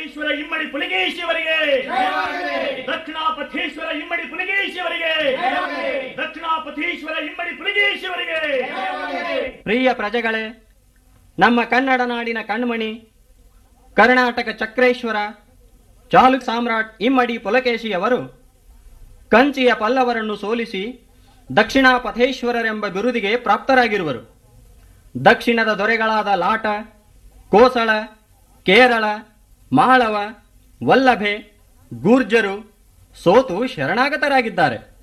ಪಥೇಶ್ವರ ಇಮ್ಮಡಿ ಪುಲಿಗೇಶಿಯವರಿಗೆ ದಕ್ಷಿಣ ಪಥೇಶ್ವರ ಇಮ್ಮಡಿ ಪುಲಿಗೇಶಿಯವರಿಗೆ ದಕ್ಷಿಣ ಪಥೇಶ್ವರ ಇಮ್ಮಡಿ ಪುಲಿಗೇಶಿಯವರಿಗೆ ಪ್ರಿಯ ಪ್ರಜೆಗಳೇ ನಮ್ಮ ಕನ್ನಡ ನಾಡಿನ ಕಣ್ಮಣಿ ಕರ್ನಾಟಕ ಚಕ್ರೇಶ್ವರ ಚಾಲುಕ್ ಸಾಮ್ರಾಟ್ ಇಮ್ಮಡಿ ಪುಲಕೇಶಿಯವರು ಕಂಚಿಯ ಪಲ್ಲವರನ್ನು ಸೋಲಿಸಿ ದಕ್ಷಿಣ ಪಥೇಶ್ವರರೆಂಬ ಬಿರುದಿಗೆ ಪ್ರಾಪ್ತರಾಗಿರುವರು ದಕ್ಷಿಣದ ದೊರೆಗಳಾದ ಲಾಟ ಕೋಸಳ ಕೇರಳ ಮಾಳವ ವಲ್ಲಭೆ ಗೂರ್ಜರು ಸೋತು ಶರಣಾಗತರಾಗಿದ್ದಾರೆ